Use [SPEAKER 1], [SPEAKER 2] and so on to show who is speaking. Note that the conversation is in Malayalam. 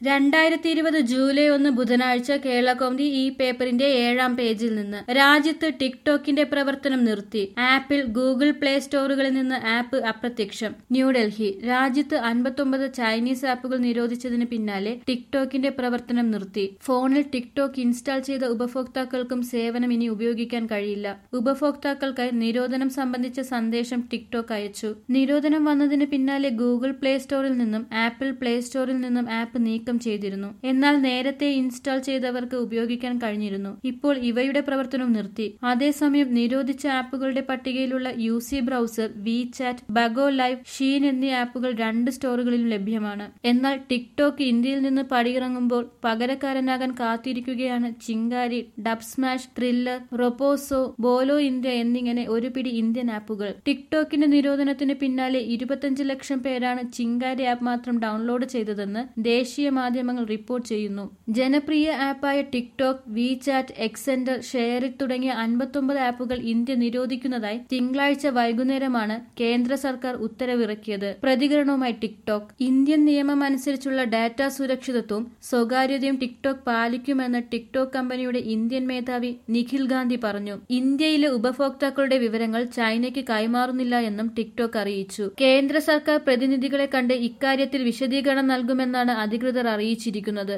[SPEAKER 1] രണ്ടായിരത്തി ഇരുപത് ജൂലൈ ഒന്ന് ബുധനാഴ്ച കേരളകൗമുദി ഈ പേപ്പറിന്റെ ഏഴാം പേജിൽ നിന്ന് രാജ്യത്ത് ടിക്ടോക്കിന്റെ പ്രവർത്തനം നിർത്തി ആപ്പിൾ ഗൂഗിൾ പ്ലേ സ്റ്റോറുകളിൽ നിന്ന് ആപ്പ് അപ്രത്യക്ഷം ന്യൂഡൽഹി രാജ്യത്ത് അൻപത്തൊമ്പത് ചൈനീസ് ആപ്പുകൾ നിരോധിച്ചതിന് പിന്നാലെ ടിക്ടോക്കിന്റെ പ്രവർത്തനം നിർത്തി ഫോണിൽ ടിക്ടോക്ക് ഇൻസ്റ്റാൾ ചെയ്ത ഉപഭോക്താക്കൾക്കും സേവനം ഇനി ഉപയോഗിക്കാൻ കഴിയില്ല ഉപഭോക്താക്കൾക്കായി നിരോധനം സംബന്ധിച്ച സന്ദേശം ടിക്ടോക്ക് അയച്ചു നിരോധനം വന്നതിന് പിന്നാലെ ഗൂഗിൾ പ്ലേ സ്റ്റോറിൽ നിന്നും ആപ്പിൾ പ്ലേ സ്റ്റോറിൽ നിന്നും ആപ്പ് നീക്കം ചെയ്തിരുന്നു എന്നാൽ നേരത്തെ ഇൻസ്റ്റാൾ ചെയ്തവർക്ക് ഉപയോഗിക്കാൻ കഴിഞ്ഞിരുന്നു ഇപ്പോൾ ഇവയുടെ പ്രവർത്തനം നിർത്തി അതേസമയം നിരോധിച്ച ആപ്പുകളുടെ പട്ടികയിലുള്ള U C browser WeChat Bigo live Shein എന്നീ ആപ്പുകൾ രണ്ട് സ്റ്റോറുകളിലും ലഭ്യമാണ് എന്നാൽ ടിക്ടോക്ക് ഇന്ത്യയിൽ നിന്ന് പടിയിറങ്ങുമ്പോൾ പകരക്കാരനാകാൻ കാത്തിരിക്കുകയാണ് Chingari Dubsmash thriller Roposo Bolo India എന്നിങ്ങനെ ഒരു പിടി ഇന്ത്യൻ ആപ്പുകൾ ടിക്ടോക്കിന്റെ നിരോധനത്തിന് പിന്നാലെ ഇരുപത്തിയഞ്ച് ലക്ഷം പേരാണ് ചിങ്കാരി ആപ്പ് മാത്രം ഡൗൺലോഡ് ചെയ്തതെന്ന് ദേശീയ മാധ്യമങ്ങൾ റിപ്പോർട്ട് ചെയ്യുന്നു ജനപ്രിയ ആപ്പായ TikTok WeChat Xender SHAREit തുടങ്ങിയ അൻപത്തൊമ്പത് ആപ്പുകൾ ഇന്ത്യ നിരോധിക്കുന്നതായി തിങ്കളാഴ്ച വൈകുന്നേരമാണ് കേന്ദ്ര സർക്കാർ ഉത്തരവിറക്കിയത് പ്രതികരണവുമായി ടിക്ടോക്ക് ഇന്ത്യൻ നിയമം അനുസരിച്ചുള്ള ഡാറ്റ സുരക്ഷിതത്വവും സ്വകാര്യതയും ടിക്ടോക്ക് പാലിക്കുമെന്ന് ടിക്ടോക്ക് കമ്പനിയുടെ ഇന്ത്യൻ മേധാവി നിഖിൽ ഗാന്ധി പറഞ്ഞു ഇന്ത്യയിലെ ഉപഭോക്താക്കളുടെ വിവരങ്ങൾ ചൈനയ്ക്ക് കൈമാറുന്നില്ല എന്നും ടിക്ടോക്ക് അറിയിച്ചു കേന്ദ്ര സർക്കാർ പ്രതിനിധികളെ കണ്ട് ഇക്കാര്യത്തിൽ വിശദീകരണം നൽകുമെന്നാണ് അധികൃതർ അറിയിച്ചിരിക്കുന്നത്